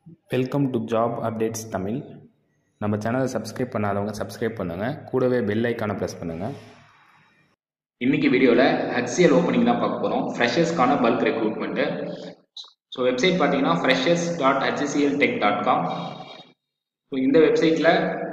welcome to job updates Tamil நம்ம சேனலை subscribe பண்ணாதவங்க சப்ஸ்கிரைப் பண்ணுங்கள் கூடவே பெல் ஐக்கானை ப்ரெஸ் பண்ணுங்கள் இன்னைக்கு வீடியோவில் ஹெச்சிஎல் ஓப்பனிங் தான் பார்க்க போகிறோம் ஃப்ரெஷர்ஸ்க்கான பல்க் ரெக்ரூட்மெண்ட்டு ஸோ வெப்சைட் பார்த்தீங்கன்னா freshers dot HCL tech dot com so இந்த வெப்சைட்டில்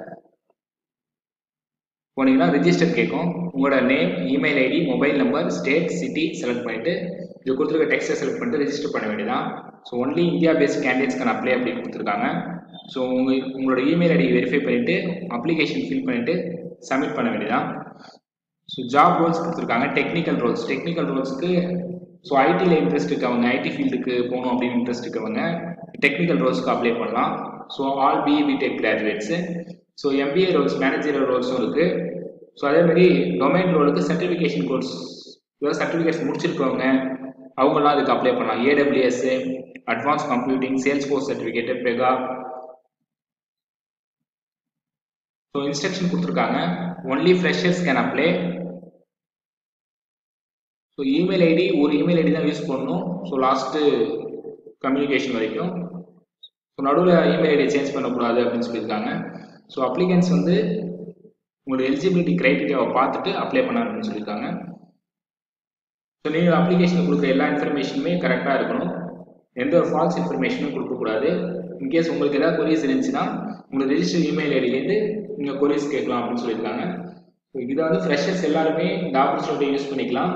போனீங்கன்னா ரிஜிஸ்டர் கேட்கும் உங்களோட name email ID mobile number state city select பண்ணிவிட்டு இது கொடுத்துருக்க டெக்ஸ்ட்டை செலக்ட் பண்ணிட்டு ரெஜிஸ்டர் பண்ண வேண்டியதான் so only India based candidates can apply அப்படின்னு கொடுத்துருக்காங்க ஸோ உங்கள் உங்களோட இமெயில் ஐடி வெரிஃபை பண்ணிவிட்டு அப்ளிகேஷன் ஃபில் பண்ணிவிட்டு சப்மிட் பண்ண வேண்டியதான் ஸோ ஜாப் ரோல்ஸ் கொடுத்துருக்காங்க டெக்னிக்கல் ரோல்ஸ் டெக்னிக்கல் ரோல்ஸ்க்கு ஸோ ஐடியில் இன்ட்ரெஸ்ட் இருக்கவங்க ஐடி ஃபீல்டுக்கு போகணும் அப்படின்னு இன்ட்ரெஸ்ட் இருக்கவங்க டெக்னிக்கல் ரோல்ஸ்க்கு அப்ளை பண்ணலாம் so all BE B tech graduates so MBA roles manager ரோல்ஸும் இருக்குது ஸோ அதேமாதிரி டொமைன் ரோலுக்கு சர்டிஃபிகேஷன் கோர்ஸ் ஏதாவது சர்டிஃபிகேட்ஸ் முடிச்சிருக்கவங்க அவங்களாம் அதுக்கு அப்ளை பண்ணலாம் AWS advance computing sales course certificate Pega so instruction கொடுத்துருக்காங்க only freshers can apply so email ID ஒரு இமெயில் ஐடி தான் யூஸ் பண்ணணும் ஸோ லாஸ்ட்டு கம்யூனிகேஷன் வரைக்கும் ஸோ நடுவில் இமெயில் ஐடியை சேஞ்ச் பண்ணக்கூடாது அப்படின்னு சொல்லியிருக்காங்க ஸோ அப்ளிகன்ஸ் வந்து உங்களோட எலிஜிபிலிட்டி க்ரைட்டீரியாவை பார்த்துட்டு அப்ளை பண்ண அப்படின்னு சொல்லியிருக்காங்க ஸோ நீங்கள் அப்ளிகேஷன் கொடுக்குற எல்லா இன்ஃபர்மேஷனுமே கரெக்டாக இருக்கணும் எந்த ஒரு ஃபால்ஸ் இன்ஃபர்மேஷனும் கொடுக்கக்கூடாது இன்கேஸ் உங்களுக்கு ஏதாவது கொரிஸ் இருந்துச்சுன்னா உங்களோட ரெஜிஸ்டர் இமெயில் ஐடியிலேருந்து நீங்கள் கொரிஸ் கேட்கலாம் அப்படின்னு சொல்லியிருக்காங்க ஸோ இதை வந்து ஃப்ரெஷர்ஸ் எல்லாருமே இந்த ஆப்பர்ச்சுனிட்டி யூஸ் பண்ணிக்கலாம்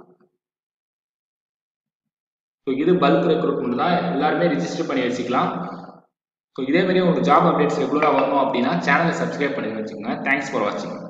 ஸோ இது பல்க் ரெக்ரூட்மெண்ட் தான் எல்லாருமே ரிஜிஸ்டர் பண்ணி வச்சுக்கலாம் ஸோ இதே மாதிரி உங்களுக்கு ஜாப் அப்டேட்ஸ் ரெகுலராக வரணும் அப்படின்னா சேனலை சப்ஸ்கிரைப் பண்ணி வச்சுக்கோங்க தேங்க்ஸ் ஃபார் வாட்சிங்